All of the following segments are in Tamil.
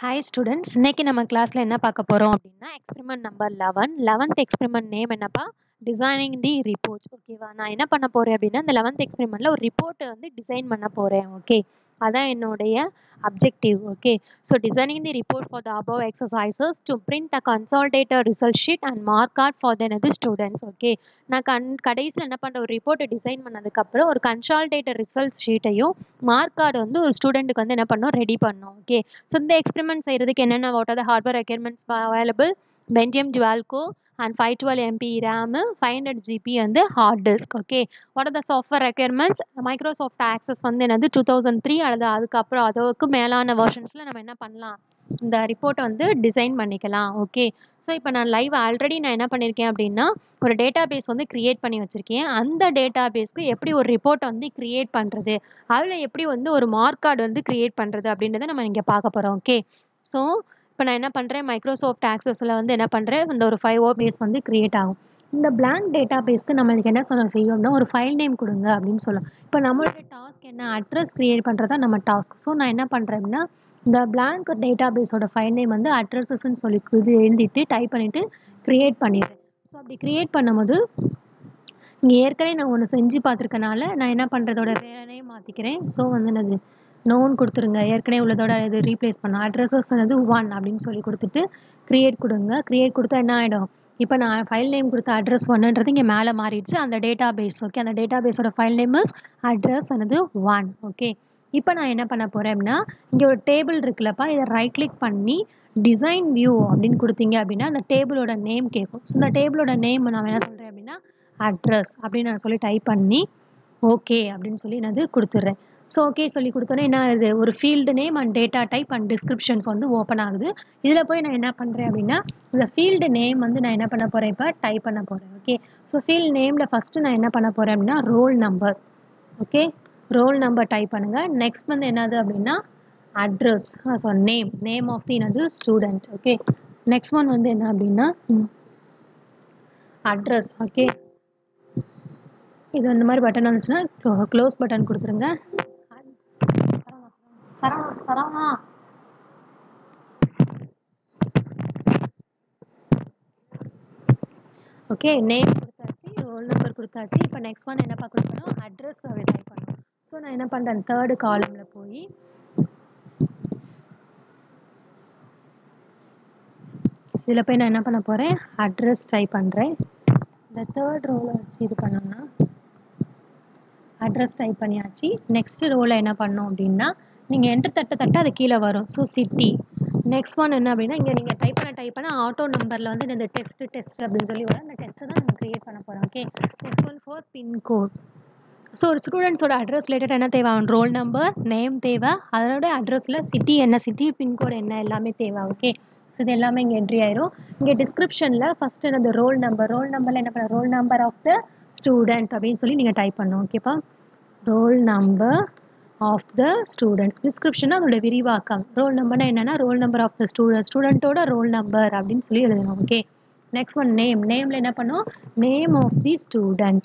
ஹாய் ஸ்டூடெண்ட்ஸ் இன்னைக்கு நம்ம கிளாஸில் என்ன பார்க்க போகிறோம் அப்படின்னா experiment number eleven eleventh experiment name என்னப்பா டிசைனிங் தி ரிப்போர்ட்ஸ் ஓகேவா நான் என்ன பண்ண போகிறேன் அப்படின்னா இந்த லெவன்த் எக்ஸ்பெரிமெண்ட்டில் ஒரு ரிப்போர்ட்டை வந்து டிசைன் பண்ண போகிறேன் ஓகே அதான் என்னுடைய objective okay so designing the report for the above exercises to print a consolidated result sheet and mark card for then அது ஸ்டூடெண்ட்ஸ் ஓகே நான் கண் கடைசியில் என்ன பண்ணுற ஒரு ரிப்போர்ட்டை டிசைன் பண்ணதுக்கப்புறம் ஒரு கன்சால்டேட்டர் ரிசல்ட் ஷீட்டையும் மார்க் கார்டு வந்து ஒரு ஸ்டூடெண்ட்டுக்கு வந்து என்ன பண்ணோம் ரெடி பண்ணோம் ஓகே ஸோ இந்த எக்ஸ்பெரிமெண்ட் செய்கிறதுக்கு என்னென்ன what are the hardware requirements available Pentium dual core and five twelve MB RAM five hundred GB வந்து hard disk okay what are the software requirements Microsoft Access வந்து என்னது டூ தௌசண்ட் த்ரீ அல்லது அதுக்கப்புறம் அதுக்கு மேலான வெர்ஷன்ஸில் நம்ம என்ன பண்ணலாம் இந்த ரிப்போர்ட்டை வந்து டிசைன் பண்ணிக்கலாம் ஓகே ஸோ இப்போ நான் லைவ் ஆல்ரெடி நான் என்ன பண்ணியிருக்கேன் அப்படின்னா ஒரு டேட்டா பேஸ் வந்து க்ரியேட் பண்ணி வச்சுருக்கேன் அந்த டேட்டா பேஸ்க்கு எப்படி ஒரு ரிப்போர்ட்டை வந்து க்ரியேட் பண்ணுறது அதில் எப்படி வந்து ஒரு மார்க் கார்டு வந்து க்ரியேட் பண்ணுறது அப்படின்றத நம்ம இங்கே பார்க்க போகிறோம் ஓகே ஸோ இப்போ நான் என்ன பண்ணுறேன் மைக்ரோசாஃப்ட் ஆக்சஸில் வந்து என்ன பண்ணுறேன் இந்த ஒரு ஃபைவ் ஓ பேஸ் வந்து க்ரியேட் ஆகும் இந்த பிளாங்க் டேட்டா பேஸ்க்கு நம்மளுக்கு என்ன சொல்ல செய்யும்னா ஒரு ஃபைல் நேம் கொடுங்க அப்படின்னு சொல்லலாம் இப்போ நம்மளோட டாஸ்க் என்ன அட்ரஸ் க்ரியேட் பண்ணுறதா நம்ம டாஸ்க் ஸோ நான் என்ன பண்ணுறேன் அப்படின்னா இந்த பிளாங்க் டேட்டா பேஸோட ஃபைல் நேம் வந்து அட்ரஸஸ்ன்னு சொல்லி இது எழுதிட்டு டைப் பண்ணிவிட்டு க்ரியேட் பண்ணிடுறேன் ஸோ அப்படி க்ரியேட் பண்ணும்போது இங்கே ஏற்கனவே நான் ஒன்று செஞ்சு பார்த்துருக்கனால நான் என்ன பண்ணுறதோட வேறனே மாற்றிக்கிறேன் ஸோ வந்து என்னது நோன் கொடுத்துருங்க ஏற்கனவே உள்ளதோட இது ரீப்ளேஸ் பண்ண அட்ரஸஸ் வந்து ஒன் அப்படின்னு சொல்லி கொடுத்துட்டு க்ரியேட் கொடுங்க க்ரியேட் கொடுத்தா என்ன ஆகிடும் இப்போ நான் ஃபைல் நேம் கொடுத்த அட்ரஸ் ஒன்றுன்றது இங்கே மேலே மாறிடுச்சு அந்த டேட்டா பேஸ் ஓகே அந்த டேட்டா பேஸோட ஃபைல் நேம் இஸ் அட்ரஸ் வந்து ஒன் ஓகே இப்போ நான் என்ன பண்ண போகிறேன் அப்படின்னா இங்கே ஒரு டேபிள் இருக்குல்லப்பா இதை ரைட் கிளிக் பண்ணி டிசைன் வியூ அப்படின்னு கொடுத்தீங்க அப்படின்னா அந்த டேபிளோட நேம் கேட்கும் ஸோ இந்த டேபிளோட நேம் நான் என்ன சொல்கிறேன் அப்படின்னா அட்ரஸ் அப்படின்னு நான் சொல்லி டைப் பண்ணி ஓகே அப்படின்னு சொல்லி நான் அது கொடுத்துட்றேன் ஸோ ஓகே சொல்லி கொடுத்தோன்னே என்ன இது ஒரு field name and data type and descriptions வந்து ஓப்பன் ஆகுது இதில் போய் நான் என்ன பண்ணுறேன் அப்படின்னா இந்த ஃபீல்டு நேம் வந்து நான் என்ன பண்ண போகிறேன் இப்போ டைப் பண்ண போகிறேன் ஓகே ஸோ ஃபீல்டு நேமில் ஃபஸ்ட்டு நான் என்ன பண்ண போகிறேன் அப்படின்னா roll number okay roll number type பண்ணுங்கள் நெக்ஸ்ட் வந்து என்னது அப்படின்னா address so name name of the என்னது ஸ்டூடெண்ட் ஓகே நெக்ஸ்ட் ஒன் வந்து என்ன அப்படின்னா அட்ரஸ் ஓகே இது அந்த மாதிரி பட்டன் வந்துச்சுன்னா க்ளோஸ் பட்டன் கொடுத்துருங்க ஓகே நேம் கொடுத்தாச்சு ரோல் நம்பர் கொடுத்தாச்சு இப்போ நெக்ஸ்ட் ஒன் என்னப்பா கொடுக்கணும் அட்ரஸ் அப்படி டைப் பண்ணணும் ஸோ நான் என்ன பண்ணுறேன் தேர்டு காலமில் போய் இதில் போய் நான் என்ன பண்ண போகிறேன் அட்ரஸ் டைப் பண்ணுறேன் இந்த தேர்ட் ரோவில் வச்சு இது பண்ணோம்னா அட்ரஸ் டைப் பண்ணியாச்சு நெக்ஸ்ட் ரோவில் என்ன பண்ணோம் அப்படின்னா நீங்கள் என்ட்ரு தட்ட தட்ட அது கீழே வரும் ஸோ சிட்டி நெக்ஸ்ட் ஒன் என்ன அப்படின்னா இங்கே நீங்கள் டைப் பண்ண டைப் பண்ண ஆட்டோ நம்பரில் வந்து இந்த டெஸ்ட் டெஸ்ட் அப்படின்னு சொல்லி வரும் அந்த டெஸ்ட்டை தான் நம்ம க்ரியேட் பண்ண போகிறோம் okay next one for pincode so ஒரு ஸ்டூடெண்ட்ஸோட அட்ரஸ் ரிலேட்டட் என்ன தேவை அவன் ரோல் நம்பர் நேம் தேவை அதோட அட்ரஸில் சிட்டி என்ன சிட்டி பின்கோட் என்ன எல்லாமே தேவை ஓகே ஸோ இது எல்லாமே இங்கே என்ட்ரி ஆயிரும் இங்கே டிஸ்கிரிப்ஷனில் ஃபஸ்ட்டு எனது ரோல் நம்பர் ரோல் நம்பரில் என்ன பண்ண roll number of the student அப்படின்னு சொல்லி நீங்கள் டைப் பண்ணணும் ஓகேப்பா roll number of the students description அதோட விரிவாக்கம் ரோல் நம்பர்னா என்னென்னா roll number of the student ஸ்டூடெண்ட்டோட ரோல் நம்பர் அப்படின்னு சொல்லி எழுதணும் ஓகே நெக்ஸ்ட் ஒன் நேம் நேமில் என்ன பண்ணும் name of the student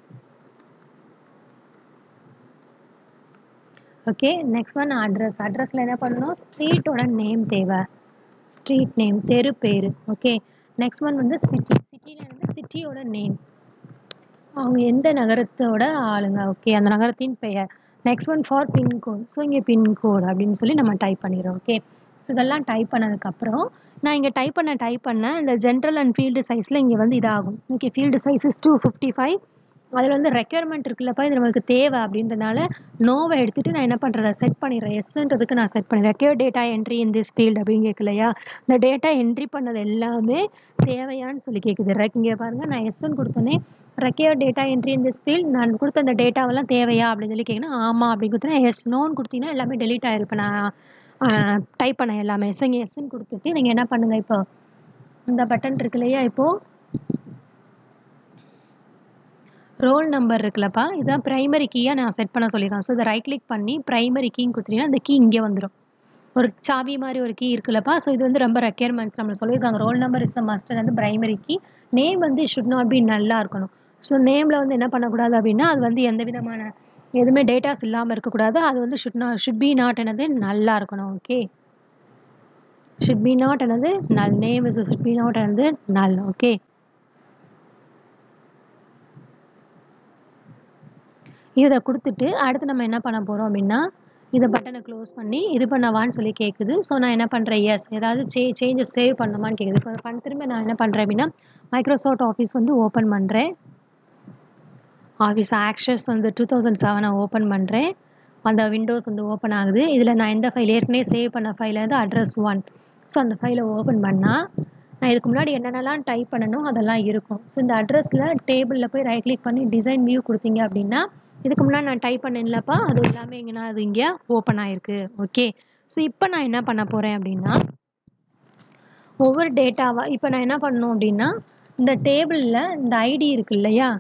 okay next one address அட்ரஸில் என்ன பண்ணணும் ஸ்ட்ரீட்டோட நேம் தேவை ஸ்ட்ரீட் நேம் தெரு பேர் ஓகே நெக்ஸ்ட் ஒன் வந்து சிட்டி சிட்டியில் வந்து சிட்டியோட நேம் அவங்க எந்த நகரத்தோட ஆளுங்க ஓகே அந்த நகரத்தின் பெயர் next one for pincode so இங்கே பின்கோட் அப்படின்னு சொல்லி நம்ம டைப் பண்ணிடுறோம் ஓகே ஸோ இதெல்லாம் டைப் பண்ணதுக்கப்புறம் நான் இங்கே டைப் பண்ண டைப் பண்ண இந்த ஜென்ரல் அண்ட் ஃபீல்டு சைஸில் இங்கே வந்து இதாகும் okay field size is two fifty five அதில் வந்து ரெக்யர்மெண்ட் இருக்குல்லப்பா இது நம்மளுக்கு தேவை அப்படின்றனால நோவை எடுத்துகிட்டு நான் என்ன பண்ணுறதை செட் பண்ணிடுறேன் எஸ்ன்றதுக்கு நான் செட் பண்ணிடுறேன் require data entry in this field அப்படின்னு கேட்கலையா இந்த டேட்டா என்ட்ரி பண்ணது எல்லாமே தேவையான்னு சொல்லி கேட்குது ரெக் இங்கே பாருங்கள் நான் எஸ்ன்னு கொடுத்தோன்னே require data entry in this field நான் கொடுத்த அந்த டேட்டாவெல்லாம் தேவையா அப்படின்னு சொல்லி கேட்கணும் ஆமாம் அப்படின்னு கொடுத்தேன் எஸ் நோன்னு கொடுத்தீங்கன்னா எல்லாமே டெலீட் ஆகிருப்பேன் நான் டைப் பண்ண எல்லாமே ஸோ இங்கே எஸ்ன்னு கொடுத்துட்டு நீங்கள் என்ன பண்ணுங்கள் இப்போ இந்த பட்டன் இருக்கு இல்லையா இப்போது ரோல் நம்பர் இருக்குல்லப்பா இதான் ப்ரைமரி கீயாக நான் செட் பண்ண சொல்லியிருக்கேன் ஸோ இதை ரைட் கிளிக் பண்ணி ப்ரைமரி கீன்னு கொடுத்துட்டீங்கன்னா அந்த கீ இங்கே வந்துடும் ஒரு சாவி மாதிரி ஒரு கீ இருக்குல்லப்பா ஸோ இது வந்து ரொம்ப ரெக்யர்மெண்ட்ஸ் நம்ம சொல்லியிருக்காங்க roll number is the master வந்து ப்ரைமரி கீ நேம் வந்து ஷுட் நாட் பி நல்லா இருக்கணும் ஸோ நேமில் வந்து என்ன பண்ணக்கூடாது அப்படின்னா அது வந்து எந்த விதமான எதுவுமே டேட்டாஸ் இல்லாமல் இருக்கக்கூடாது அது வந்து should not should be not என்னது நல்லா இருக்கணும் ஓகே ஷுட் பி நாட் என்னது null name is should be not என்னது நல் ஓகே இதை கொடுத்துட்டு அடுத்து நம்ம என்ன பண்ண போகிறோம் அப்படின்னா இதை பட்டனை க்ளோஸ் பண்ணி இது பண்ணவான்னு சொல்லி கேட்குது ஸோ நான் என்ன பண்ணுறேன் எஸ் ஏதாவது சே சேஞ்சஸ் சேவ் பண்ணணுமான்னு கேட்குது இப்போ பண்ண திரும்ப நான் என்ன பண்ணுறேன் அப்படின்னா மைக்ரோசாஃப்ட் ஆஃபீஸ் வந்து ஓப்பன் பண்ணுறேன் ஆஃபீஸ் ஆக்சஸ் வந்து டூ தௌசண்ட் செவனை ஓப்பன் பண்ணுறேன் அந்த விண்டோஸ் வந்து ஓப்பன் ஆகுது இதில் நான் எந்த ஃபைல் ஏற்கனவே சேவ் பண்ண ஃபைல் வந்து அட்ரஸ் ஒன் ஸோ அந்த ஃபைலை ஓப்பன் பண்ணால் நான் இதுக்கு முன்னாடி என்னென்னலாம் டைப் பண்ணணும் அதெல்லாம் இருக்கும் ஸோ இந்த அட்ரஸில் டேபிளில் போய் ரைட் கிளிக் பண்ணி டிசைன் வியூ கொடுத்தீங்க அப்படின்னா இதுக்கு முன்னாடி நான் டைப் பண்ணேன்லப்பா அது எல்லாமே எங்கன்னா அது இங்கே ஓப்பன் ஆயிருக்கு ஓகே ஸோ இப்போ நான் என்ன பண்ண போகிறேன் அப்படின்னா ஒவ்வொரு டேட்டாவாக இப்போ நான் என்ன பண்ணணும் அப்படின்னா இந்த டேபிளில் இந்த ஐடி இருக்கு இல்லையா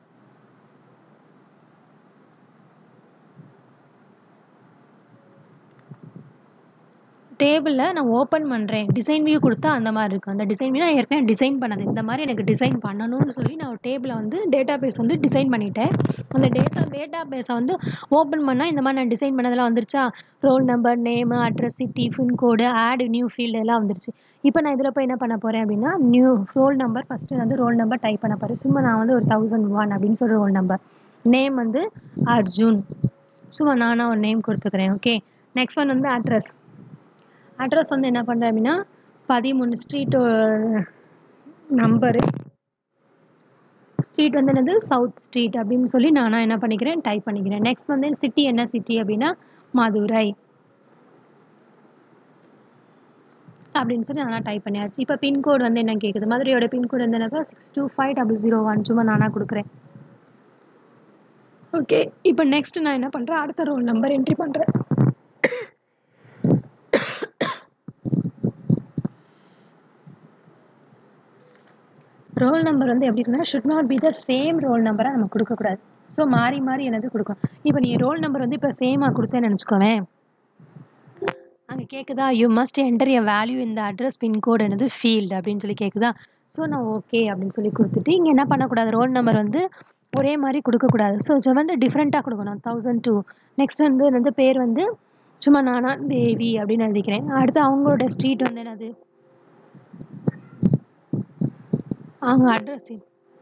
டேபிளில் நான் ஓப்பன் பண்ணுறேன் டிசைன் வியூ கொடுத்தா அந்த மாதிரி இருக்கும் அந்த டிசைன் வியூ நான் ஏற்கனவே டிசைன் பண்ணது இந்த மாதிரி எனக்கு டிசைன் பண்ணணும்னு சொல்லி நான் ஒரு டேபிளை வந்து டேட்டா பேஸ் வந்து டிசைன் பண்ணிட்டேன் அந்த டேஸா டேட்டா பேஸை வந்து ஓப்பன் பண்ணால் இந்த மாதிரி நான் டிசைன் பண்ணதெல்லாம் வந்துருச்சா roll number name address city pin code add new field எல்லாம் வந்துருச்சு இப்போ நான் இதில் போய் என்ன பண்ண போகிறேன் அப்படின்னா நியூ ரோல் நம்பர் ஃபஸ்ட்டு வந்து ரோல் நம்பர் டைப் பண்ண போகிறேன் சும்மா நான் வந்து ஒரு தௌசண்ட் ஒன் அப்படின்னு சொல்லி ரோல் நம்பர் நேம் வந்து அர்ஜுன் சும்மா நானாக ஒரு நேம் கொடுத்துக்கிறேன் ஓகே நெக்ஸ்ட் ஒன் வந்து அட்ரஸ் அட்ரஸ் வந்து என்ன பண்ணுறேன் அப்படின்னா பதிமூணு ஸ்ட்ரீட் நம்பரு ஸ்ட்ரீட் வந்து என்னது சவுத் ஸ்ட்ரீட் அப்படின்னு சொல்லி நானாக என்ன பண்ணிக்கிறேன் டைப் பண்ணிக்கிறேன் நெக்ஸ்ட் வந்து சிட்டி என்ன சிட்டி அப்படின்னா மதுரை அப்படின்னு சொல்லி நானாக டைப் பண்ணியாச்சு இப்போ பின்கோடு வந்து என்ன கேட்குது மதுரையோட பின்கோடு வந்து என்னப்பா six two five double zero one சும்மா நானாக கொடுக்குறேன் ஓகே இப்போ நெக்ஸ்ட் நான் என்ன பண்ணுறேன் அடுத்த ரோல் நம்பர் என்ட்ரி பண்ணுறேன் ரோல் நம்பர் வந்து எப்படி இருக்குன்னா should not be the same roll நம்பராக நம்ம கொடுக்கக்கூடாது ஸோ மாறி மாறி என்னது கொடுக்கும் இப்போ நீ ரோல் நம்பர் வந்து இப்போ சேமாக கொடுத்தேன்னு நினச்சிக்கோவேன் அங்கே கேட்குதா you must enter a value இந்த அட்ரஸ் பின்கோடு என்னது ஃபீல்டு அப்படின்னு சொல்லி கேட்குதா ஸோ நான் ஓகே அப்படின்னு சொல்லி கொடுத்துட்டு இங்கே என்ன பண்ணக்கூடாது ரோல் நம்பர் வந்து ஒரே மாதிரி கொடுக்கக்கூடாது ஸோ வந்து டிஃப்ரெண்ட்டாக கொடுக்கணும் தௌசண்ட் டூ நெக்ஸ்ட் வந்து வந்து பேர் வந்து சும்மா நானா தேவி அப்படின்னு எழுதிக்கிறேன் அடுத்து அவங்களோட ஸ்ட்ரீட் வந்து என்னது அவங்க அட்ரஸ்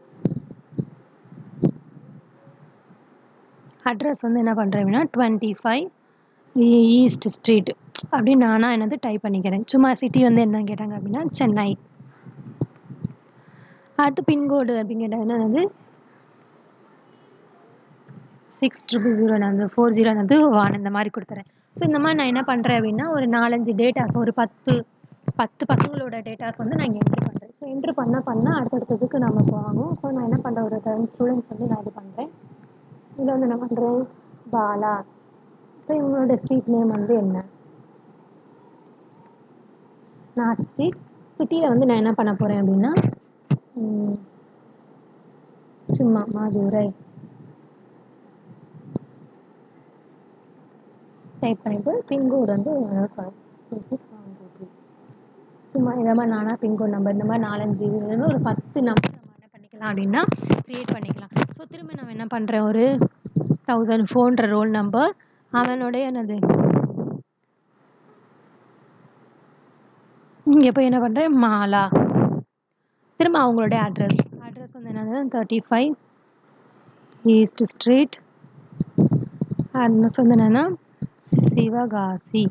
அட்ரஸ் வந்து என்ன பண்ணுறேன் அப்படின்னா டுவெண்ட்டி ஃபைவ் ஈஸ்ட் ஸ்ட்ரீட் அப்படின்னு நானாக என்னது டைப் பண்ணிக்கிறேன் சும்மா சிட்டி வந்து என்ன கேட்டாங்க அப்படின்னா சென்னை அடுத்து பின்கோடு அப்படின்னு கேட்டாங்க என்னது சிக்ஸ் ட்ரிபிள் ஜீரோ வந்து ஃபோர் ஜீரோ வந்து ஒன் இந்த மாதிரி கொடுத்துறேன் ஸோ இந்த மாதிரி நான் என்ன பண்ணுறேன் அப்படின்னா ஒரு நாலஞ்சு டேட்டாஸ் ஒரு பத்து பத்து பசங்களோட டேட்டாஸ் வந்து நான் இங்கே என்ட்ரு பண்ணுறேன் ஸோ என்ட்ரு பண்ண பண்ண அடுத்தடுத்ததுக்கு நம்ம போகணும் ஸோ நான் என்ன பண்ணுறேன் ஒரு டென் ஸ்டூடெண்ட்ஸ் வந்து நான் இது பண்ணுறேன் இதில் வந்து என்ன பண்ணுறேன் பாலா இப்போ இவங்களோட ஸ்ட்ரீட் நேம் வந்து என்ன நார்த் ஸ்ட்ரீட் சிட்டியில் வந்து நான் என்ன பண்ண போகிறேன் அப்படின்னா சும்மா மதுரை டைப் பண்ணிவிட்டு பின்கோடு வந்து sorry six one two three சும்மா இதை மாதிரி நானாக பின்கோட் நம்பர் இந்த மாதிரி நாலஞ்சு இது ஒரு பத்து நம்பர் நம்ம என்ன பண்ணிக்கலாம் அப்படின்னா க்ரியேட் பண்ணிக்கலாம் ஸோ திரும்ப நான் என்ன பண்ணுறேன் ஒரு தௌசண்ட் ஃபோன்ற ரோல் நம்பர் அவனுடைய என்னது இங்கே போய் என்ன பண்ணுறேன் மாலா திரும்ப அவங்களுடைய அட்ரஸ் அட்ரஸ் வந்து என்னது thirty five east street address வந்து என்னென்னா சிவகாசி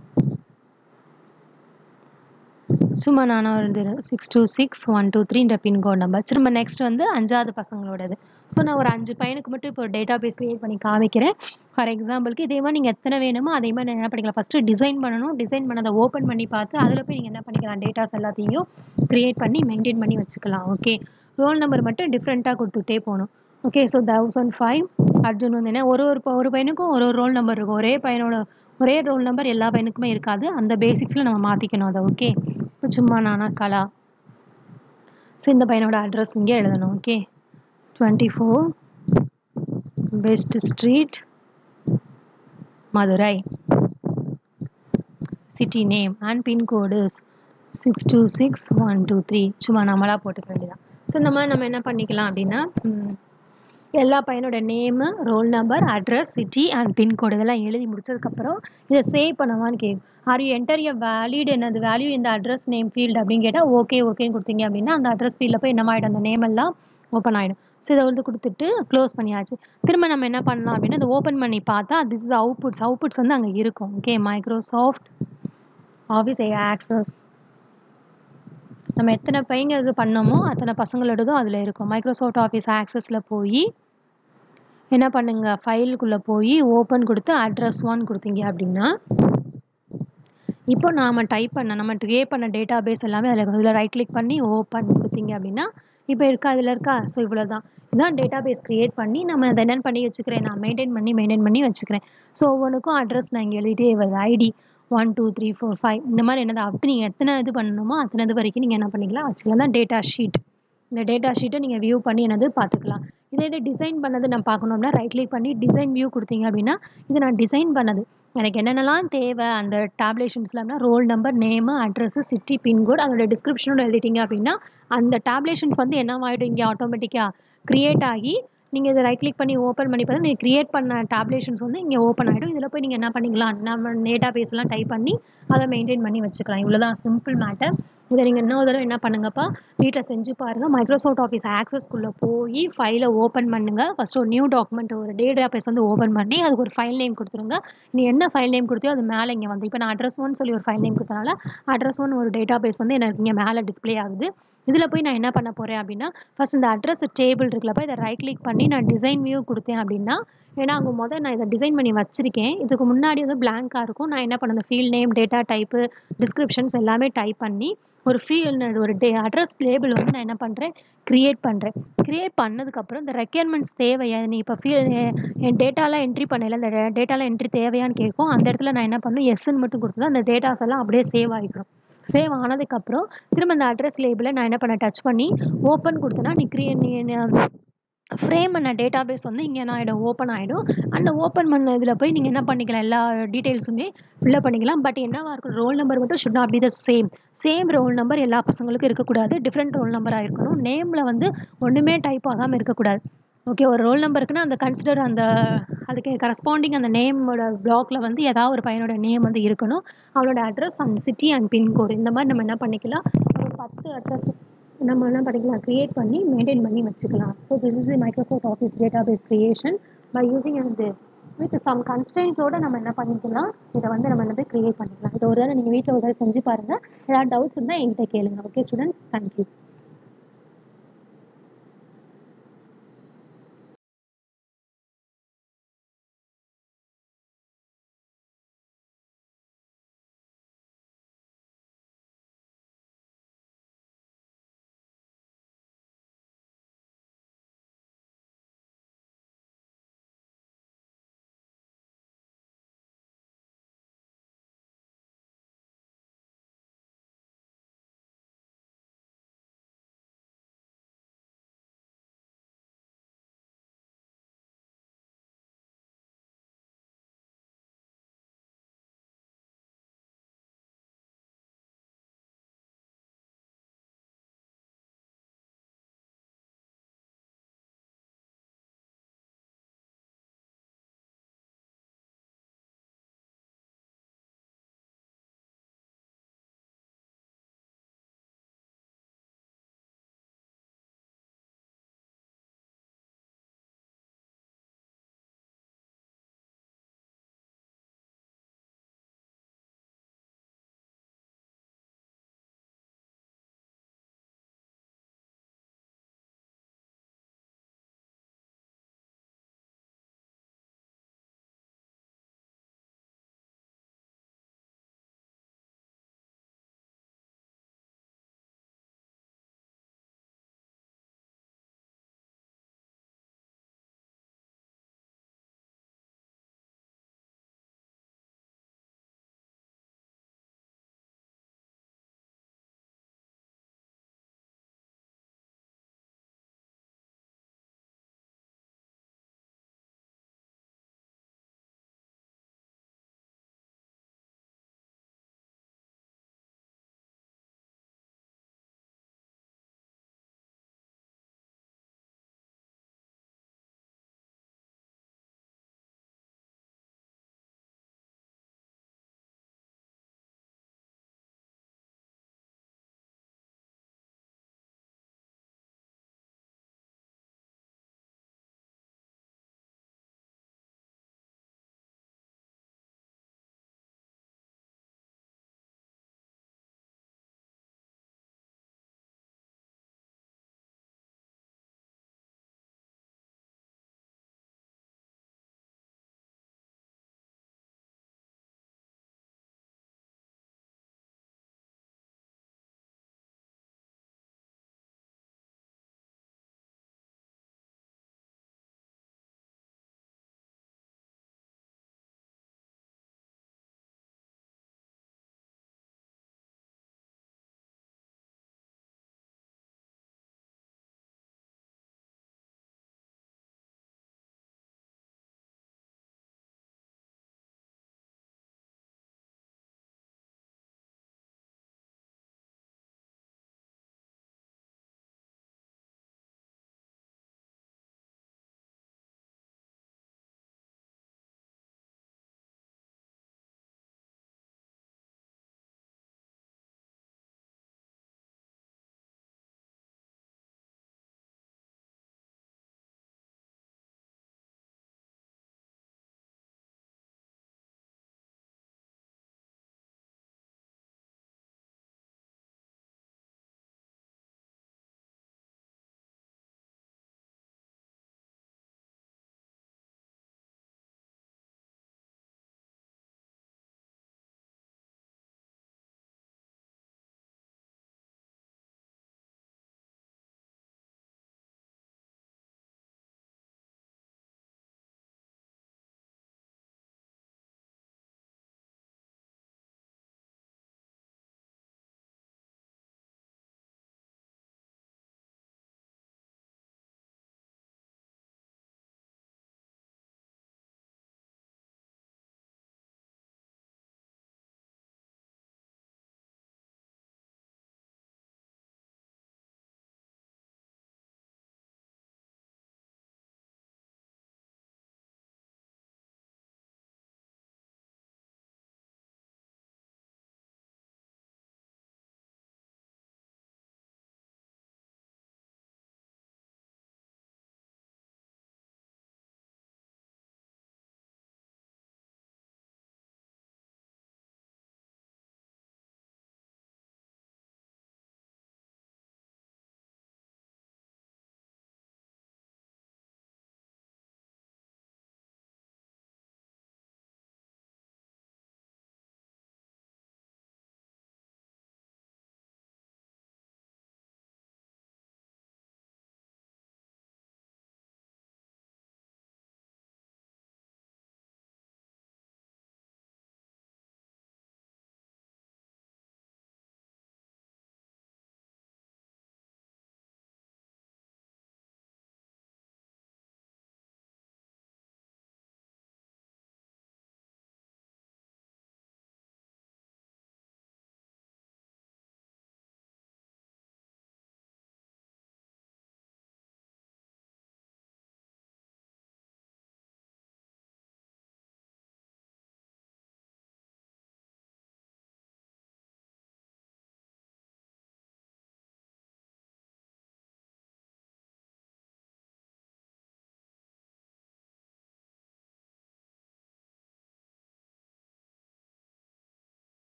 சும்மா நானும் வந்து six two six one two த்ரீன்ற பின்கோட் நம்பர் திரும்ப நெக்ஸ்ட் வந்து அஞ்சாவது பசங்களோடது ஸோ நான் ஒரு அஞ்சு பையனுக்கு மட்டும் இப்போ டேட்டா பேஸ் க்ரியேட் பண்ணி காமிக்கிறேன் ஃபார் எக்ஸாம்பிளுக்கு இதே மாதிரி நீங்கள் எத்தனை வேணுமோ அதே மாதிரி என்ன பண்ணிக்கலாம் ஃபஸ்ட்டு டிசைன் பண்ணணும் டிசைன் பண்ணதை ஓப்பன் பண்ணி பார்த்து அதில் போய் நீங்கள் என்ன பண்ணிக்கலாம் டேட்டாஸ் எல்லாத்தையும் க்ரியேட் பண்ணி மெயின்டைன் பண்ணி வச்சுக்கலாம் ஓகே ரோல் நம்பர் மட்டும் டிஃப்ரெண்ட்டாக கொடுத்துட்டே போகணும் okay so thousand five Arjun வந்து என்ன ஒரு ஒரு ஒரு பையனுக்கும் ஒரு ஒரு ரோல் நம்பர் இருக்கும் ஒரே பையனோட ஒரே ரோல் நம்பர் எல்லா பையனுக்குமே இருக்காது அந்த பேசிக்ஸில் நம்ம மாற்றிக்கணும் அதை ஓகே இப்போ சும்மா நானா கலா ஸோ இந்த பையனோட அட்ரஸ் இங்கே எழுதணும் okay twenty four best street Madurai city name and pincode six two six one two three சும்மா நம்மளாக போட்டுக்க வேண்டியதான் ஸோ இந்த மாதிரி நம்ம என்ன பண்ணிக்கலாம் அப்படின்னா எல்லா பையனோட name roll number address city and pincode இதெல்லாம் எழுதி முடிச்சதுக்கப்புறம் இதை சேவ் பண்ணவான்னு கேட்கும் are you enter a valid என்னது வேல்யூ இந்த அட்ரஸ் நேம் ஃபீல்டு அப்படின்னு கேட்டால் ஓகே ஓகேன்னு கொடுத்தீங்க அப்படின்னா அந்த அட்ரஸ் ஃபீல்டில் போய் என்னமாயிடும் அந்த நேம் எல்லாம் ஓப்பன் ஆகிடும் ஸோ இதை வந்து கொடுத்துட்டு க்ளோஸ் பண்ணியாச்சு திரும்ப நம்ம என்ன பண்ணலாம் அப்படின்னா அதை ஓப்பன் பண்ணி பார்த்தா திஸ் இஸ் அவுட்புட்ஸ் அவுட்புட்ஸ் வந்து அங்கே இருக்கும் ஓகே மைக்ரோசாஃப்ட் ஆஃபீஸ் ஆக்சஸ் நம்ம எத்தனை பையங்க இது பண்ணோமோ அத்தனை பசங்களோடதும் அதில் இருக்கும் மைக்ரோசாஃப்ட் ஆஃபீஸ் ஆக்சஸில் போய் என்ன பண்ணுங்க ஃபைலுக்குள்ளே போய் ஓப்பன் கொடுத்து அட்ரஸ் ஒன் கொடுத்தீங்க அப்படின்னா இப்போ நாம் டைப் பண்ண நம்ம க்ரியேட் பண்ண டேட்டா பேஸ் எல்லாமே அதில் இதில் ரைட் கிளிக் பண்ணி ஓப்பன் கொடுத்தீங்க அப்படின்னா இப்போ இருக்கா அதில் இருக்கா ஸோ இவ்வளோ தான் இதான் டேட்டா பேஸ் க்ரியேட் பண்ணி நம்ம அதை என்னென்னு பண்ணி வச்சுக்கிறேன் நான் மெயின்டைன் பண்ணி மெயின்டைன் பண்ணி வச்சுக்கிறேன் ஸோ ஒவ்வொன்றுக்கும் அட்ரஸ் நான் இங்கே எழுதிட்டே வருது ID one two three four five இந்த மாதிரி என்னது அப்படி நீங்கள் எத்தனை இது பண்ணணுமோ அத்தனை இது வரைக்கும் நீங்கள் என்ன பண்ணிக்கலாம் வச்சுக்கலாம் தான் டேட்டா ஷீட் இந்த டேட்டா ஷீட்டை நீங்கள் வியூ பண்ணி என்னது பார்த்துக்கலாம் இதே இது டிசைன் பண்ணது நான் பார்க்கணும்னா ரைட் கிளிக் பண்ணி டிசைன் வியூ கொடுத்தீங்க அப்படின்னா இது நான் டிசைன் பண்ணது எனக்கு என்னென்னலாம் தேவை அந்த டேப்லேஷன்ஸ்லாம்னா roll number name address city pincode அதோட டிஸ்கிரிப்ஷனோட எழுதிட்டீங்க அப்படின்னா அந்த டேப்லேஷன்ஸ் வந்து என்னவாயிடும் இங்கே ஆட்டோமேட்டிக்காக க்ரியேட் ஆகி நீங்கள் இதை ரைட் கிளிக் பண்ணி ஓப்பன் பண்ணி பார்த்தா நீங்கள் க்ரியேட் பண்ண டேப்லேஷன்ஸ் வந்து இங்கே ஓப்பன் ஆகிடும் இதில் போய் நீங்கள் என்ன பண்ணிக்கலாம் நம்ம டேட்டா பேஸ்லாம் டைப் பண்ணி அதை மெயின்டைன் பண்ணி வச்சுக்கலாம் இவ்வளோ தான் சிம்பிள் மேட்டர் இதை நீங்கள் இன்னொரு தடவை என்ன பண்ணுங்கப்பா வீட்டில் செஞ்சு பாருங்கள் மைக்ரோசாஃப்ட் ஆஃபீஸ் ஆக்சஸ்க்குள்ளே போய் ஃபைலை ஓப்பன் பண்ணுங்கள் ஃபஸ்ட்டு ஒரு நியூ டாக்குமெண்ட் ஒரு டேட்டா பேஸ் வந்து ஓப்பன் பண்ணி அதுக்கு ஒரு ஃபைல் நேம் கொடுத்துருங்க நீ என்ன ஃபைல் நேம் கொடுத்தியோ அது மேலே இங்கே வந்து இப்போ நான் அட்ரஸ் ஒன் சொல்லி ஒரு ஃபைல் நேம் கொடுத்தனால அட்ரஸ் ஒன் ஒரு டேட்டா பேஸ் வந்து எனக்கு இங்கே மேலே டிஸ்பிளே ஆகுது இதில் போய் நான் என்ன பண்ண போகிறேன் அப்படின்னா ஃபஸ்ட் இந்த அட்ரஸ் டேபிள் இருக்குல்லப்ப இதை ரைட் கிளிக் பண்ணி நான் டிசைன் வியூ கொடுத்தேன் அப்படின்னா ஏன்னா அங்கே முதல் நான் இதை டிசைன் பண்ணி வச்சுருக்கேன் இதுக்கு முன்னாடி வந்து பிளாங்காக இருக்கும் நான் என்ன பண்ணேன் field name data type descriptions எல்லாமே டைப் பண்ணி ஒரு ஃபீல் ஒரு டே அட்ரஸ் லேபிள் வந்து நான் என்ன பண்ணுறேன் க்ரியேட் பண்ணுறேன் க்ரியேட் பண்ணதுக்கப்புறம் இந்த ரெக்யர்மெண்ட்ஸ் தேவையா நீ இப்போ ஃபீல் என் டேட்டாலாம் என்ட்ரி பண்ணல இந்த டேட்டாலாம் என்ட்ரி தேவையான்னு கேட்கும் அந்த இடத்துல நான் என்ன பண்ணணும் எஸ்ன்னு மட்டும் கொடுத்து அந்த டேட்டாஸ் எல்லாம் அப்படியே சேவ் ஆகிக்கிறோம் சேவ் ஆனதுக்கப்புறம் திரும்ப அந்த அட்ரஸ் லேபிளை நான் என்ன பண்ணேன் டச் பண்ணி ஓப்பன் கொடுத்தேன்னா நீ க்ரியே நீ ஃப்ரேம் பண்ண டேட்டா பேஸ் வந்து இங்கே என்ன ஆகிடும் ஓப்பன் ஆகிடும் அந்த ஓப்பன் பண்ண இதில் போய் நீங்கள் என்ன பண்ணிக்கலாம் எல்லா டீட்டெயில்ஸுமே ஃபில்லப் பண்ணிக்கலாம் பட் என்னவா இருக்கும் ரோல் நம்பர் மட்டும் should not be the same same roll number எல்லா பசங்களுக்கும் இருக்கக்கூடாது டிஃப்ரெண்ட் ரோல் நம்பராக இருக்கணும் நேமில் வந்து ஒன்றுமே டைப் ஆகாமல் இருக்கக்கூடாது ஓகே ஒரு ரோல் நம்பருக்குன்னா அந்த கன்சிடர் அந்த அதுக்கு கரஸ்பாண்டிங் அந்த நேமோட பிளாக்ல வந்து ஏதாவது ஒரு பையனோட நேம் வந்து இருக்கணும் அவனோட address and city and pincode இந்த மாதிரி நம்ம என்ன பண்ணிக்கலாம் ஒரு பத்து அட்ரஸ் நம்ம என்ன பண்ணிக்கலாம் க்ரியேட் பண்ணி மெயின்டைன் பண்ணி வச்சுக்கலாம் so this is Microsoft office database creation by using அந்த வித் சம் கன்ஸ்டன்ஸோடு நம்ம என்ன பண்ணிக்கலாம் இதை வந்து நம்ம வந்து க்ரியேட் பண்ணிக்கலாம் இதை ஒரு தடவை நீங்கள் வீட்டில் ஒரு தடவை செஞ்சு பாருங்கள் ஏதாவது டவுட்ஸ் இருந்தால் என்கிட்ட கேளுங்க okay students thank you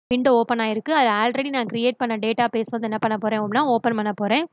window open ஆயிருக்கு அது ஆல்ரெடி நான் கிரியேட் பண்ண டேட்டா பேஸ் வந்து என்ன பண்ண போகிறேன் அப்படின்னா ஓப்பன் பண்ண போகிறேன்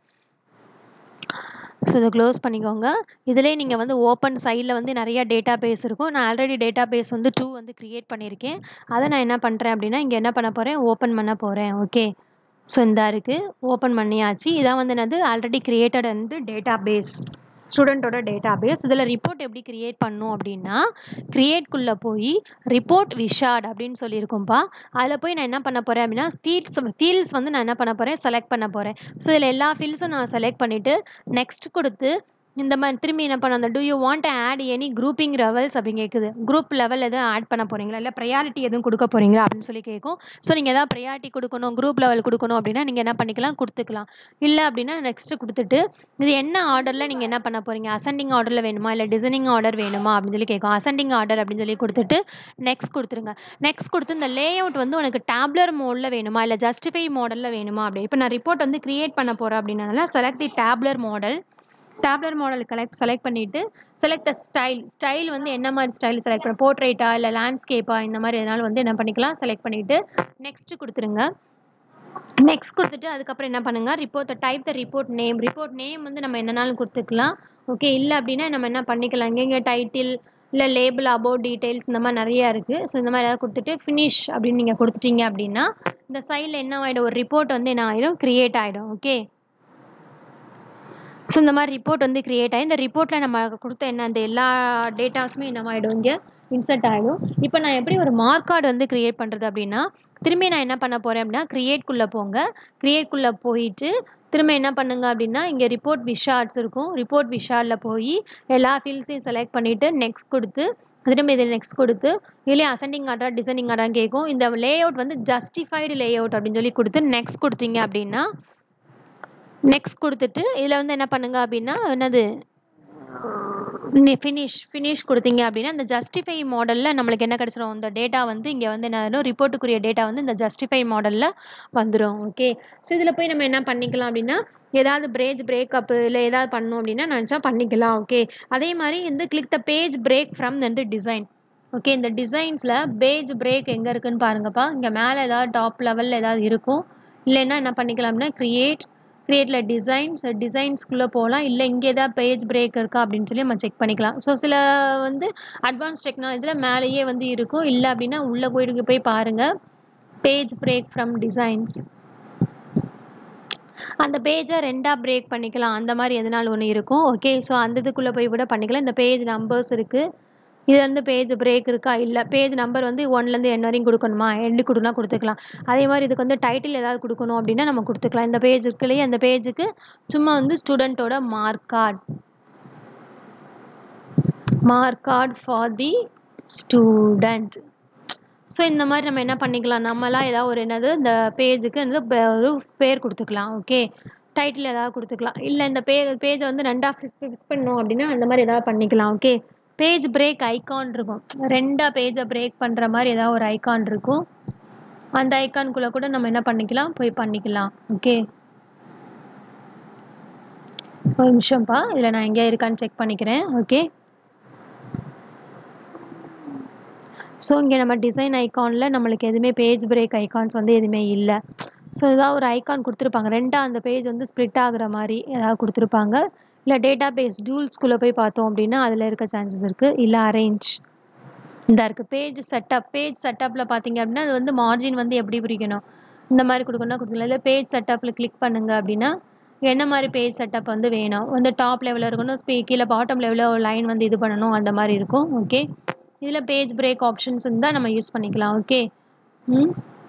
ஸோ இதை க்ளோஸ் பண்ணிக்கோங்க இதிலே நீங்கள் வந்து ஓப்பன் சைடில் வந்து நிறைய டேட்டா பேஸ் இருக்கும் நான் ஆல்ரெடி டேட்டா பேஸ் வந்து டூ வந்து க்ரியேட் பண்ணியிருக்கேன் அதை நான் என்ன பண்ணுறேன் அப்படின்னா இங்கே என்ன பண்ண போகிறேன் ஓப்பன் பண்ண போகிறேன் ஓகே ஸோ இந்த இருக்குது ஓப்பன் பண்ணியாச்சு இதான் வந்து என்னது ஆல்ரெடி கிரியேட்டட் வந்து டேட்டா பேஸ் ஸ்டூடெண்ட்டோட டேட்டா பேஸ் இதில் ரிப்போர்ட் எப்படி க்ரியேட் பண்ணும் அப்படின்னா க்ரியேட்குள்ளே போய் ரிப்போர்ட் விஷார்ட் அப்படின்னு சொல்லியிருக்கோம்ப்பா அதில் போய் நான் என்ன பண்ண போகிறேன் அப்படின்னா ஃபீல்ட்ஸ் ஃபீல்ட்ஸ் வந்து நான் என்ன பண்ண போகிறேன் செலக்ட் பண்ண போகிறேன் ஸோ இதில் எல்லா ஃபீல்ட்ஸும் நான் செலக்ட் பண்ணிவிட்டு நெக்ஸ்ட் கொடுத்து இந்த மாதிரி திரும்பி என்ன பண்ண அந்த do you want add any grouping levels அப்படின்னு கேட்குது குரூப் லெவல் எதுவும் ஆட் பண்ண போகிறீங்களா இல்லை ப்ரையாரிட்டி எதுவும் கொடுக்க போகிறீங்களா அப்படின்னு சொல்லி கேட்கும் ஸோ நீங்கள் எதாவது ப்ரையாரிட்டி கொடுக்கணும் குரூப் லெவல் கொடுக்கணும் அப்படின்னா நீங்கள் என்ன பண்ணிக்கலாம் கொடுத்துக்கலாம் இல்லை அப்படின்னா நெக்ஸ்ட்டு கொடுத்துட்டு இது என்ன ஆர்டரில் நீங்கள் என்ன பண்ண போகிறீங்க அசெண்டிங் ஆர்டரில் வேணுமா இல்லை டிசைனிங் ஆர்டர் வேணுமா அப்படின்னு சொல்லி கேட்கும் அசெண்டிங் ஆர்டர் அப்படின்னு சொல்லி கொடுத்துட்டு நெக்ஸ்ட் கொடுத்துருங்க நெக்ஸ்ட் கொடுத்து இந்த லே அவுட் வந்து உனக்கு டேப்லர் மோடில் வேணுமா இல்லை ஜஸ்டிஃபை மாடலில் வேணுமா அப்படி இப்போ நான் ரிப்போர்ட் வந்து கிரியேட் பண்ண போகிறேன் அப்படின்னால select the tabular model tabular model collect select பண்ணிவிட்டு செலக்ட் த ஸ்டைல் ஸ்டைல் வந்து என்ன மாதிரி ஸ்டைல் செலக்ட் பண்ண போர்ட்ரேட்டா இல்லை லேண்ட்ஸ்கேப்பா இந்த மாதிரி எதனாலும் வந்து என்ன பண்ணிக்கலாம் செலக்ட் பண்ணிவிட்டு நெக்ஸ்ட் கொடுத்துருங்க நெக்ஸ்ட் கொடுத்துட்டு அதுக்கப்புறம் என்ன பண்ணுங்க report type the report name report name வந்து நம்ம என்னனாலும் கொடுத்துக்கலாம் ஓகே இல்லை அப்படின்னா நம்ம என்ன பண்ணிக்கலாம் இங்கே டைட்டில் இல்லை லேபிள் அபவுட் டீட்டெயில்ஸ் இந்த மாதிரி நிறையா இருக்குது ஸோ இந்த மாதிரி ஏதாவது கொடுத்துட்டு ஃபினிஷ் அப்படின்னு நீங்கள் கொடுத்துட்டீங்க அப்படின்னா இந்த சைடில் என்ன ஆகிடும் ஒரு ரிப்போர்ட் வந்து என்ன ஆகிடும் க்ரியேட் ஆகிடும் ஓகே ஸோ இந்த மாதிரி ரிப்போர்ட் வந்து க்ரியேட் ஆகி இந்த ரிப்போர்ட்டில் நம்ம கொடுத்த என்ன அந்த எல்லா டேட்டாஸுமே என்ன ஆகிடும் இங்கே இன்சர்ட் ஆகிடும் இப்போ நான் எப்படி ஒரு மார்க் கார்டு வந்து க்ரியேட் பண்ணுறது அப்படின்னா திரும்பி நான் என்ன பண்ண போகிறேன் அப்படின்னா க்ரியேட்குள்ளே போங்க க்ரியேட்குள்ளே போயிட்டு திரும்ப என்ன பண்ணுங்க அப்படின்னா இங்கே ரிப்போர்ட் விஷார்ட்ஸ் இருக்கும் ரிப்போர்ட் விஷார்டில் போய் எல்லா ஃபீல்ட்ஸையும் செலக்ட் பண்ணிவிட்டு நெக்ஸ்ட் கொடுத்து திரும்ப இதில் நெக்ஸ்ட் கொடுத்து இதுலேயே அசெண்டிங் ஆர்டர் டிசைனிங் ஆர்டர் கேட்கும் இந்த லே அவுட் வந்து ஜஸ்டிஃபைடு லே அவுட் அப்படின்னு சொல்லி கொடுத்து நெக்ஸ்ட் கொடுத்தீங்க அப்படின்னா நெக்ஸ்ட் கொடுத்துட்டு இதில் வந்து என்ன பண்ணுங்க அப்படின்னா என்னது ஃபினிஷ் ஃபினிஷ் கொடுத்தீங்க அப்படின்னா இந்த ஜஸ்டிஃபை மாடலில் நம்மளுக்கு என்ன கிடச்சிரும் இந்த டேட்டா வந்து இங்கே வந்து என்ன ரிப்போர்ட்டுக்குரிய டேட்டா வந்து இந்த ஜஸ்டிஃபை மாடலில் வந்துடும் ஓகே ஸோ இதில் போய் நம்ம என்ன பண்ணிக்கலாம் அப்படின்னா ஏதாவது பிரேஜ் பிரேக்கப் இல்லை ஏதாவது பண்ணோம் அப்படின்னா நினச்சா பண்ணிக்கலாம் ஓகே அதே மாதிரி இந்த click the page break from வந்து டிசைன் ஓகே இந்த டிசைன்ஸில் பேஜ் பிரேக் எங்கே இருக்குன்னு பாருங்கப்பா இங்கே மேலே ஏதாவது டாப் லெவலில் ஏதாவது இருக்கும் இல்லைன்னா என்ன பண்ணிக்கலாம்னா க்ரியேட் க்ரியேட்டில் டிசைன்ஸ் டிசைன்ஸ்குள்ளே போகலாம் இல்லை இங்கே ஏதாவது பேஜ் பிரேக் இருக்கா அப்படின்னு சொல்லி நம்ம செக் பண்ணிக்கலாம் ஸோ சில வந்து அட்வான்ஸ் டெக்னாலஜியில் மேலேயே வந்து இருக்கும் இல்லை அப்படின்னா உள்ளே போயிட்டு போய் பாருங்கள் பேஜ் பிரேக் ஃப்ரம் டிசைன்ஸ் அந்த பேஜை ரெண்டாக பிரேக் பண்ணிக்கலாம் அந்த மாதிரி எதனாலும் ஒன்று இருக்கும் ஓகே ஸோ அந்த இதுக்குள்ளே போய் கூட பண்ணிக்கலாம் இந்த பேஜ் நம்பர்ஸ் இருக்குது இது வந்து பேஜ் பிரேக் இருக்கா இல்லை பேஜ் நம்பர் வந்து ஒன்லேருந்து என் வரையும் கொடுக்கணுமா எண்டு கொடுனா கொடுத்துக்கலாம் அதே மாதிரி இதுக்கு வந்து டைட்டில் ஏதாவது கொடுக்கணும் அப்படின்னா நம்ம கொடுத்துக்கலாம் இந்த பேஜ் இருக்குல்லையே அந்த பேஜுக்கு சும்மா வந்து ஸ்டூடெண்ட்டோட mark card mark card for the student so இந்த மாதிரி நம்ம என்ன பண்ணிக்கலாம் நம்மளாம் ஏதாவது ஒரு என்னது இந்த பேஜுக்கு வந்து ஒரு பேர் கொடுத்துக்கலாம் ஓகே டைட்டில் ஏதாவது கொடுத்துக்கலாம் இல்லை இந்த பே பேஜை வந்து ரெண்டாக ஃபிக்ஸ் ஃபிக்ஸ் பண்ணணும் அப்படின்னா அந்த மாதிரி ஏதாவது பண்ணிக்கலாம் ஓகே பேஜ் பிரேக் ஐக்கான் இருக்கும் ரெண்டாக பேஜை பிரேக் பண்ணுற மாதிரி ஏதாவது ஒரு ஐக்கான் இருக்கும் அந்த ஐக்கான்குள்ளே கூட நம்ம என்ன பண்ணிக்கலாம் போய் பண்ணிக்கலாம் ஓகே ஒரு நிமிஷம்ப்பா இதில் நான் எங்கேயா இருக்கான்னு செக் பண்ணிக்கிறேன் ஓகே ஸோ இங்கே நம்ம டிசைன் ஐக்கானில் நம்மளுக்கு எதுவுமே பேஜ் பிரேக் ஐக்கான்ஸ் வந்து எதுவுமே இல்லை ஸோ ஏதாவது ஒரு ஐக்கான் கொடுத்துருப்பாங்க ரெண்டாக அந்த பேஜ் வந்து ஸ்ப்ளிட் ஆகுற மாதிரி ஏதாவது கொடுத்துருப்பாங்க இல்லை டேட்டா பேஸ் டூல்ஸ்குள்ளே போய் பார்த்தோம் அப்படின்னா அதில் இருக்க சான்சஸ் இருக்குது இல்லை அரேஞ்ச் இந்த இருக்குது பேஜ் செட்டப் பேஜ் செட்டப்பில் பார்த்தீங்க அப்படின்னா அது வந்து மார்ஜின் வந்து எப்படி பிரிக்கணும் இந்த மாதிரி கொடுக்கணும்னா கொடுத்துக்கலாம் இல்லை பேஜ் செட்டப்பில் கிளிக் பண்ணுங்க அப்படின்னா என்ன மாதிரி பேஜ் செட்டப் வந்து வேணும் வந்து டாப் லெவலில் இருக்கணும் ஸ்பீ கீழே பாட்டம் லெவலில் ஒரு லைன் வந்து இது பண்ணணும் அந்த மாதிரி இருக்கும் ஓகே இதில் பேஜ் பிரேக் ஆப்ஷன்ஸ் இருந்தால் நம்ம யூஸ் பண்ணிக்கலாம் ஓகே ம்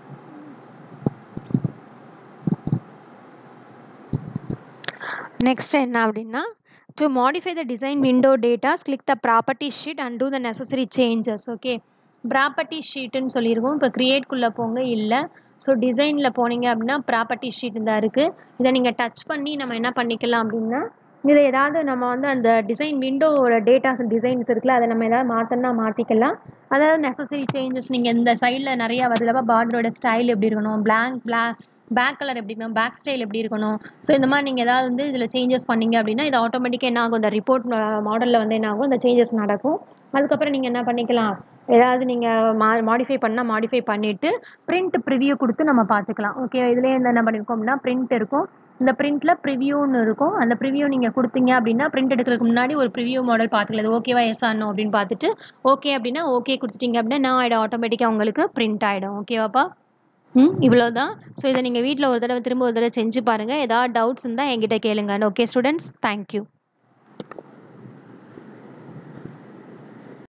நெக்ஸ்ட் என்ன அப்படின்னா to modify the design window datas click the property sheet and to the necessary changes okay property ஷீட்டுன்னு சொல்லியிருக்கோம் இப்போ க்ரியேட்குள்ளே போங்க இல்லை ஸோ டிசைனில் போனீங்க அப்படின்னா ப்ராப்பர்ட்டி ஷீட் தான் இருக்குது இதை நீங்கள் டச் பண்ணி நம்ம என்ன பண்ணிக்கலாம் அப்படின்னா இதை ஏதாவது நம்ம வந்து அந்த டிசைன் விண்டோவோட டேட்டாஸ் டிசைன்ஸ் இருக்குல்ல அதை நம்ம ஏதாவது மாற்றணும்னா மாற்றிக்கலாம் அதாவது நெசசரி சேஞ்சஸ் நீங்கள் இந்த சைடில் நிறையா வருதுலப்பா பார்டரோட ஸ்டைல் எப்படி இருக்கணும் பிளாங்க் பிளாக் பேக் கலர் எப்படி இருக்கணும் பேக் ஸ்டைல் எப்படி இருக்கணும் ஸோ இந்த மாதிரி நீங்கள் ஏதாவது வந்து இதில் சேஞ்சஸ் பண்ணீங்க அப்படின்னா இது ஆட்டோமேட்டிக்காக என்ன ஆகும் இந்த ரிப்போர்ட் மாடலில் வந்து என்ன ஆகும் இந்த சேஞ்சஸ் நடக்கும் அதுக்கப்புறம் நீங்கள் என்ன பண்ணிக்கலாம் ஏதாவது நீங்கள் மா மாடிஃபை பண்ணால் மாடிஃபை பண்ணிவிட்டு பிரிண்ட் ப்ரிவியூ கொடுத்து நம்ம பார்த்துக்கலாம் ஓகே இதுலேயே என்ன பண்ணியிருக்கோம் அப்படின்னா பிரிண்ட் இருக்கும் இந்த பிரிண்ட்டில் ப்ரிவியூன்னு இருக்கும் அந்த ப்ரிவியூ நீங்கள் கொடுத்தீங்க அப்படின்னா பிரிண்ட் எடுக்கிறதுக்கு முன்னாடி ஒரு ப்ரிவியூ மாடல் பார்த்துக்கலாம் இது ஓகேவா எஸ் ஆனோ அப்படின்னு பார்த்துட்டு ஓகே அப்படின்னா ஓகே கொடுத்துட்டீங்க அப்படின்னா நான் ஆகிடும் ஆட்டோமேட்டிக்காக உங்களுக்கு பிரிண்ட் ஆகிடும் ஓகேவாப்பா ம் இவ்வளோ தான் ஸோ இதை நீங்கள் வீட்டில் ஒரு தடவை திரும்ப ஒரு தடவை செஞ்சு பாருங்கள் ஏதாவது டவுட்ஸ் இருந்தால் என்கிட்ட கேளுங்க ஓகே ஸ்டூடெண்ட்ஸ் தேங்க்யூ